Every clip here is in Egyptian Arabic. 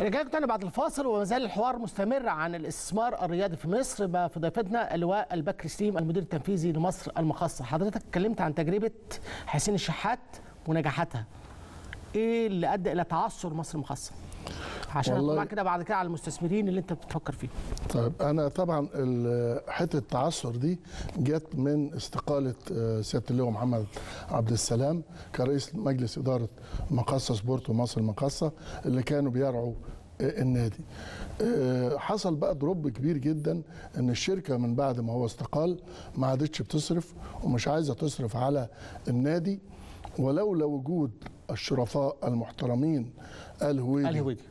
رجعنا تاني بعد الفاصل وما زال الحوار مستمر عن الاستثمار الرياضي في مصر بقى في ضيفتنا اللواء البكر سليم المدير التنفيذي لمصر المخصص حضرتك اتكلمت عن تجربه حسين الشحات ونجاحاتها ايه اللي ادى الى تعثر مصر المخصصه عشان والله- اطلع كده بعد كده على المستثمرين اللي انت بتفكر فيهم طيب انا طبعا ال- حته التعثر دي جت من استقاله آه، سياده اللواء محمد عبد السلام كرئيس مجلس اداره مقصه سبورت ومصر المقصه اللي كانوا بيرعوا آه، النادي آه، حصل بقى دروب كبير جدا ان الشركه من بعد ما هو استقال ما عادتش بتصرف ومش عايزه تصرف على النادي ولولا وجود الشرفاء المحترمين الهويدي الهويدي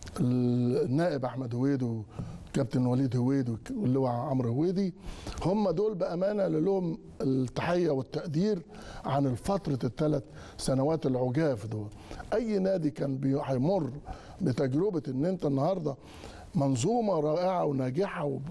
النائب احمد هويد وكابتن وليد هويد واللواء عمرو هويدي هم دول بامانه اللي لهم التحيه والتقدير عن فتره الثلاث سنوات العجاف دول اي نادي كان بي- هيمر بتجربه ان انت النهارده منظومه رائعه وناجحه وب-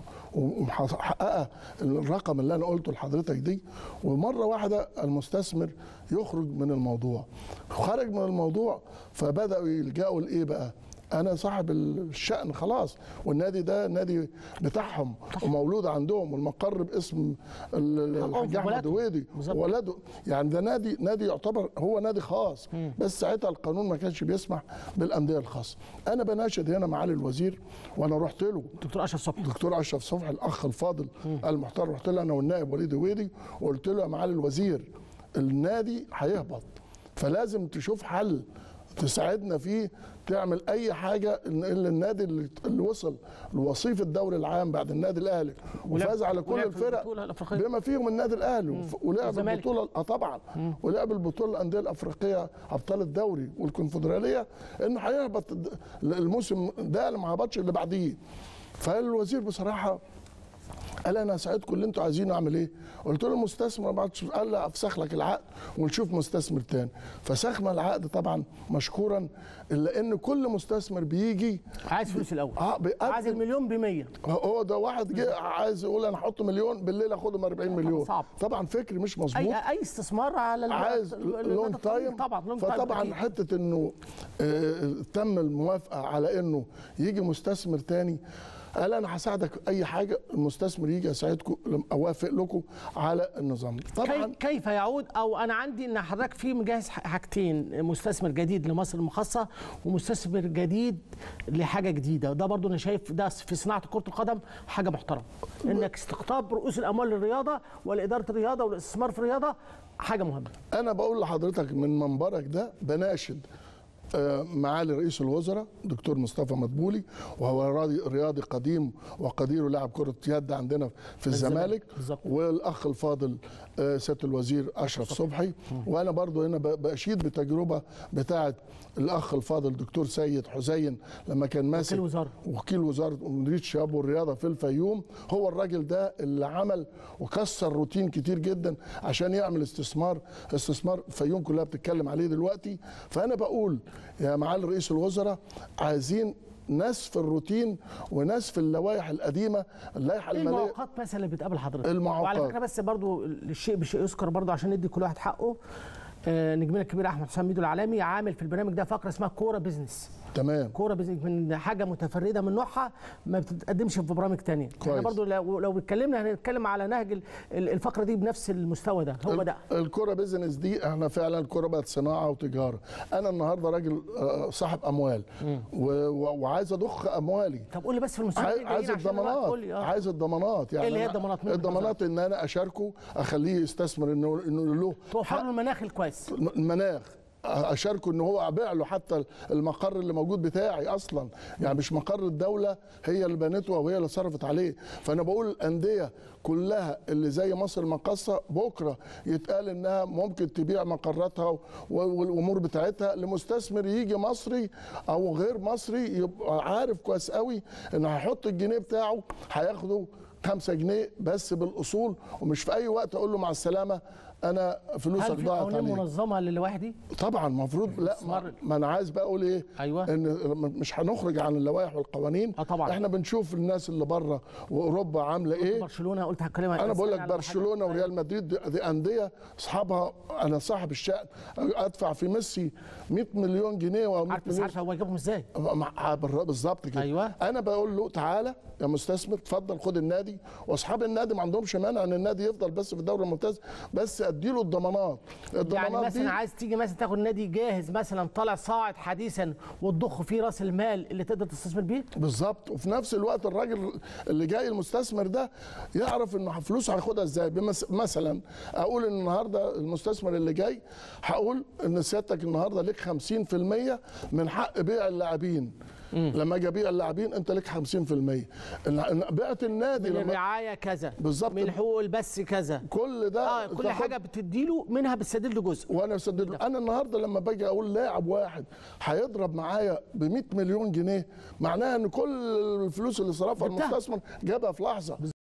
ومحققه الرقم اللي انا قلته لحضرتك دي ومره واحده المستثمر يخرج من الموضوع خرج من الموضوع فبداوا يلجأوا لايه بقى انا صاحب الشأن خلاص والنادي ده نادي بتاعهم ومولود عندهم والمقر باسم ال- ال- حقهم الحاج في احمد بلدهم. هويدي بالظبط. ولده يعني ده نادي نادي يعتبر هو نادي خاص بس ساعتها القانون ما كانش بيسمح بالانديه الخاصه انا بناشد هنا معالي الوزير وانا رحت له دكتور اشرف صبحي دكتور اشرف صبحي الاخ الفاضل المحترم رحت له انا والنائب وليد هويدي وقلت له يا معالي الوزير النادي هيهبط فلازم تشوف حل تساعدنا فيه تعمل اي حاجه ان إن النادي اللي اللي وصل لوصيف الدوري العام بعد النادي الاهلي وفاز على كل ولعب في الفرق البطولة الأفريقية. بما فيهم النادي الاهلي وف- ولعب والزمالك. البطوله اه طبعا ولعب البطوله الانديه الافريقيه ابطال الدوري والكونفدراليه انه هيهبط الد- الموسم ده اللي ما هبطش اللي بعديه فالوزير بصراحه قال انا هساعدكم اللي انتوا عايزينه اعمل ايه؟ قلت له المستثمر بعد شو- قال لا افسخ لك العقد ونشوف مستثمر تاني فسخنا العقد طبعا مشكورا الا ان كل مستثمر بيجي عايز فلوس الاول اه بيقدم- عايز المليون ب 100 هو ده واحد جه عايز يقول انا احط مليون بالليل اخدهم 40 مليون صعب. طبعا فكر مش مظبوط اي اي استثمار على الوقت- عايز الوقت لونج الطويل تايم طبعا لونج تايم فطبعا أكيد. حته انه آه، تم الموافقه على انه يجي مستثمر تاني قال انا هساعدك اي حاجه المستثمر يجي اساعدكم اوافق لكم على النظام طبعا كي- كيف يعود او انا عندي ان حضرتك في مجهز ح- حاجتين مستثمر جديد لمصر المخصصه ومستثمر جديد لحاجه جديده ده برضو انا شايف ده في صناعه كره القدم حاجه محترمه انك استقطاب رؤوس الاموال للرياضه ولاداره الرياضه والاستثمار في الرياضه حاجه مهمه انا بقول لحضرتك من منبرك ده بناشد آه، معالي رئيس الوزراء دكتور مصطفى مدبولي وهو رياضي رياضي قديم وقدير لاعب كره يد عندنا في الزمالك بالظبط. والاخ الفاضل آه، سياده الوزير اشرف صبحي وانا برضو هنا ب- باشيد بتجربه بتاعه الاخ الفاضل دكتور سيد حسين لما كان ماسك وكيل وزارة. وكيل وزاره مديريه الشباب والرياضه في الفيوم هو الراجل ده اللي عمل وكسر روتين كتير جدا عشان يعمل استثمار استثمار الفيوم كلها بتتكلم عليه دلوقتي فانا بقول يا معالي رئيس الوزراء عايزين نسف الروتين ونسف اللوائح القديمه اللائحه ايه الماليه المعوقات مثلا اللي بتقابل حضرتك المعوقات. وعلى فكره بس برضو الشيء بشيء يذكر برضو عشان ندي كل واحد حقه آه، نجمنا الكبير احمد حسام ميدو العالمي عامل في البرنامج ده فقره اسمها كوره بزنس تمام كوره بزنس من حاجه متفرده من نوعها ما بتتقدمش في برامج تانية احنا كويس. برضو لو لو اتكلمنا هنتكلم على نهج ال- ال- الفقره دي بنفس المستوى ده هو ده الكرة بيزنس دي احنا فعلا الكرة بقت صناعة وتجارة انا النهاردة راجل آه، صاحب اموال و- و- وعايز اضخ اموالي طب قول لي بس في المستوى عايز عايز الضمانات قول لي اه عايز الضمانات يعني إيه اللي هي أنا- الضمانات؟ مين الضمانات ان انا اشاركه اخليه يستثمر انه انه له توفر له المناخ الكويس المناخ اشاركه ان هو ابيع له حتى المقر اللي موجود بتاعي اصلا يعني مش مقر الدوله هي اللي بنته وهي اللي صرفت عليه فانا بقول الانديه كلها اللي زي مصر المقاصه بكره يتقال انها ممكن تبيع مقراتها و- والامور بتاعتها لمستثمر يجي مصري او غير مصري يبقى عارف كويس قوي ان هيحط الجنيه بتاعه هياخده 5 جنيه بس بالاصول ومش في اي وقت اقول له مع السلامه انا فلوسك هل في ضاعت قوانين عليك منظمه للوائح دي؟ طبعا المفروض لا ما, استثمار. ما انا عايز بقى اقول ايه أيوة. ان مش هنخرج عن اللوائح والقوانين آه طبعاً. احنا بنشوف الناس اللي بره واوروبا عامله ايه برشلونه قلت هتكلم عن انا بقول لك الأسئلة على برشلونه حاجة. وريال مدريد دي, دي انديه اصحابها انا صاحب الشأن ادفع في ميسي 100 مليون جنيه او 100 عارف بس مليون عارف هو يجيبهم ازاي؟ مع- بالر- بالظبط كده أيوة. انا بقول له تعالى يا مستثمر اتفضل خد النادي واصحاب النادي ما عندهمش مانع ان النادي يفضل بس في الدوري الممتاز بس اديله الضمانات يعني الضمانات مثلا دي عايز تيجي مثلا تاخد نادي جاهز مثلا طالع صاعد حديثا وتضخ فيه راس المال اللي تقدر تستثمر بيه بالظبط وفي نفس الوقت الراجل اللي جاي المستثمر ده يعرف انه فلوسه هياخدها ازاي بمس- مثلا اقول ان النهارده المستثمر اللي جاي هقول ان سيادتك النهارده ليك 50% من حق بيع اللاعبين لما اجي ابيع اللاعبين انت ليك 50% إن- بعت النادي من لما الرعايه كذا بالظبط. من حقوق البث كذا كل ده اه كل تاخد- حاجه بتديله منها بتسدد له جزء وانا بسدد له انا النهارده لما باجي اقول لاعب واحد هيضرب معايا ب 100 مليون جنيه معناها ان كل الفلوس اللي صرفها جبتها. المستثمر جابها في لحظه